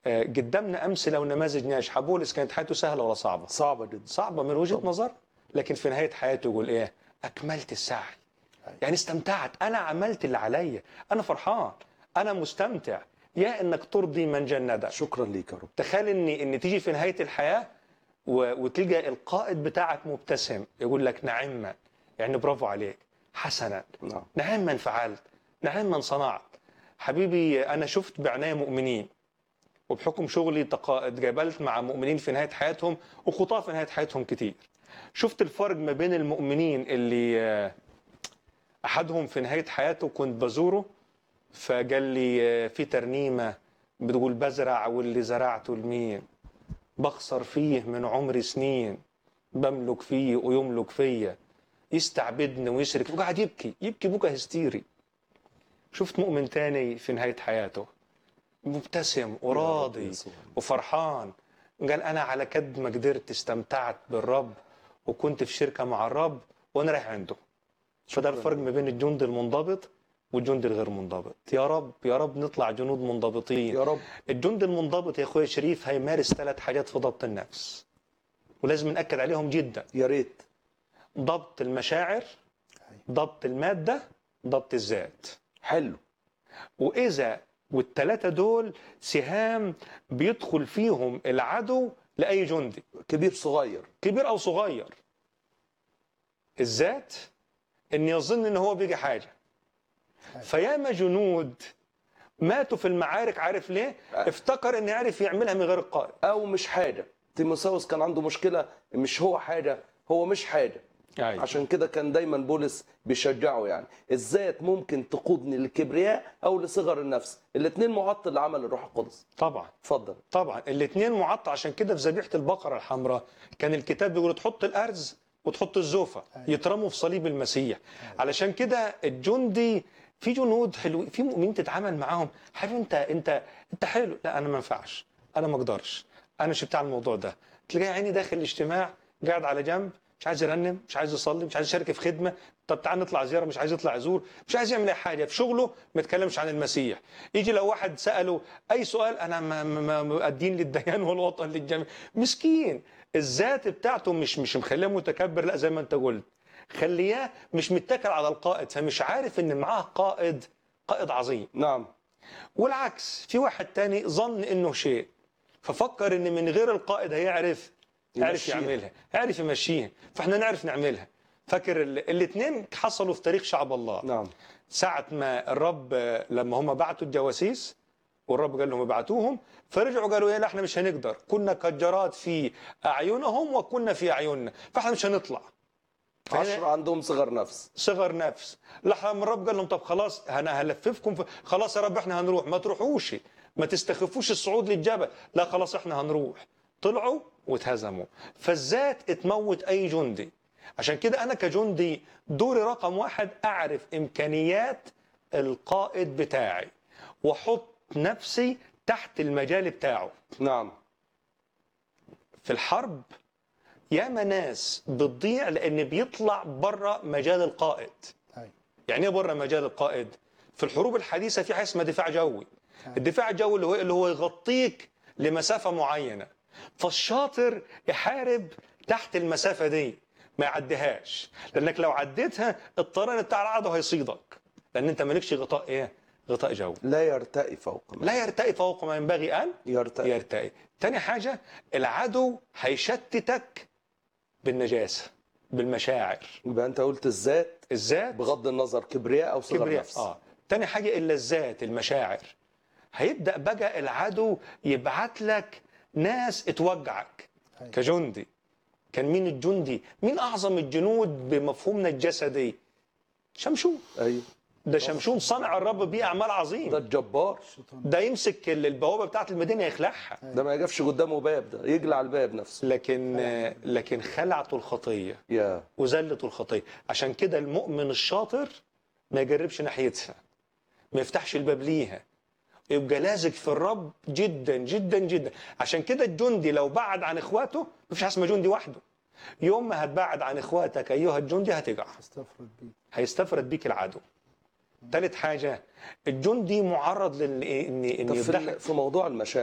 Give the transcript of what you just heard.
آه، قدامنا امثله ونماذج ناجحه بولس كانت حياته سهله ولا صعبه؟ صعبه جدا صعبه من وجهه نظر لكن في نهايه حياته يقول ايه؟ اكملت السعي يعني استمتعت انا عملت اللي عليا انا فرحان انا مستمتع يا انك ترضي من جندك شكرا ليك يا رب تخيل ان ان تيجي في نهايه الحياه و- وتلقى القائد بتاعك مبتسم يقول لك نعما يعني برافو عليك حسنا نعم نعما فعلت نعما صنعت حبيبي انا شفت بعناية مؤمنين وبحكم شغلي تقا- اتقابلت مع مؤمنين في نهايه حياتهم وخطاه في نهايه حياتهم كتير شفت الفرق ما بين المؤمنين اللي آه، احدهم في نهايه حياته كنت بزوره فقال لي آه، في ترنيمه بتقول بزرع واللي زرعته لمين بخسر فيه من عمري سنين بملك فيه ويملك فيا يستعبدني ويشرك وقعد يبكي يبكي بكى هستيري شفت مؤمن تاني في نهاية حياته مبتسم وراضي يسوع. وفرحان قال أنا على قد ما قدرت استمتعت بالرب وكنت في شركة مع الرب وأنا رايح عنده فده الفرق ما بين الجند المنضبط والجند الغير منضبط يا رب يا رب نطلع جنود منضبطين يا رب الجند المنضبط يا اخويا شريف هيمارس ثلاث حاجات في ضبط النفس ولازم ناكد عليهم جدا يا ريت ضبط المشاعر ضبط الماده ضبط الذات حلو واذا والثلاثه دول سهام بيدخل فيهم العدو لاي جندي كبير صغير كبير او صغير الذات ان يظن ان هو بيجي حاجه فياما جنود ماتوا في المعارك عارف ليه افتكر ان يعرف يعملها من غير القائد او مش حاجه تيموساوس كان عنده مشكله مش هو حاجه هو مش حاجه أيوة. عشان كده كان دايما بولس بيشجعه يعني الذات ممكن تقودني للكبرياء او لصغر النفس الاثنين معطل لعمل الروح القدس طبعا اتفضل طبعا الاثنين معطى عشان كده في ذبيحه البقره الحمراء كان الكتاب بيقول تحط الارز وتحط الزوفه يترموا في صليب المسيح علشان كده الجندي في جنود حلوين في مؤمنين تتعامل معاهم حبيبي انت انت انت حلو لا انا ما ينفعش انا ما اقدرش انا مش بتاع الموضوع ده تلاقي عيني داخل الاجتماع قاعد على جنب مش عايز يرنم مش عايز يصلي مش عايز يشارك في خدمه طب تعال نطلع زياره مش عايز يطلع يزور مش عايز يعمل اي حاجه في شغله ما يتكلمش عن المسيح يجي لو واحد ساله اي سؤال انا ما ما ما الدين للديان والوطن للجميع مسكين الذات بتاعته مش مش مخليه متكبر لا زي ما انت قلت خلياه مش متكل على القائد فمش عارف ان معاه قائد قائد عظيم نعم والعكس في واحد تاني ظن انه شيء ففكر ان من غير القائد هيعرف يعرف يمشيها. يعملها يعرف يمشيها فاحنا نعرف نعملها فاكر الاثنين حصلوا في تاريخ شعب الله نعم ساعة ما الرب آه، لما هم بعتوا الجواسيس والرب قال لهم ابعتوهم فرجعوا قالوا ايه لا احنا مش هنقدر كنا كجرات في اعينهم وكنا في اعيننا فاحنا مش هنطلع فهنا عشرة عندهم صغر نفس صغر نفس لحظة الرب قال لهم طب خلاص انا هلففكم في خلاص يا رب احنا هنروح ما تروحوش ما تستخفوش الصعود للجبل لا خلاص احنا هنروح طلعوا واتهزموا فالذات اتموت اي جندي عشان كده انا كجندي دوري رقم واحد اعرف امكانيات القائد بتاعي واحط نفسي تحت المجال بتاعه نعم في الحرب ياما ناس بتضيع لان بيطلع بره مجال القائد أيوة. يعني ايه بره مجال القائد في الحروب الحديثه في حاجه اسمها دفاع جوي الدفاع الجوي اللي هو اللي هو يغطيك لمسافه معينه فالشاطر يحارب تحت المسافه دي ما يعديهاش لانك لو عديتها الطيران بتاع العدو هيصيدك لان انت مالكش غطاء ايه غطاء جوي لا يرتقي فوق ما لا يرتقي فوق ما ينبغي ان يرتقي يرتقي تاني حاجة العدو هيشتتك بالنجاسة بالمشاعر يبقى انت قلت الذات الذات بغض النظر كبرياء او صغر كبرياء نفس اه تاني حاجة اللذات المشاعر هيبدأ بقى العدو يبعت لك ناس اتوجعك أيوة. كجندي كان مين الجندي مين أعظم الجنود بمفهومنا الجسدي شمشون ايوه ده شمشون صنع الرب بيه أعمال ده عظيم الجبار ده يمسك البوابة بتاعت المدينة يخلعها ده ما يقفش قدامه باب ده يجلع الباب نفسه لكن لكن خلعته الخطيه يا وذلته الخطيه عشان كده المؤمن الشاطر ما يجربش ناحيتها ما يفتحش الباب ليها يبقى لازق في الرب جدا جدا جدا عشان كده الجندي لو بعد عن اخواته مفيش حاجه اسمها جندي وحده يوم ما هتبعد عن اخواتك ايها الجندي هتقع استفرد بيه هيستفرد بيك العدو ثالث حاجه الجندي معرض لان ان ان طب في, يضحك ال- في موضوع المشاعر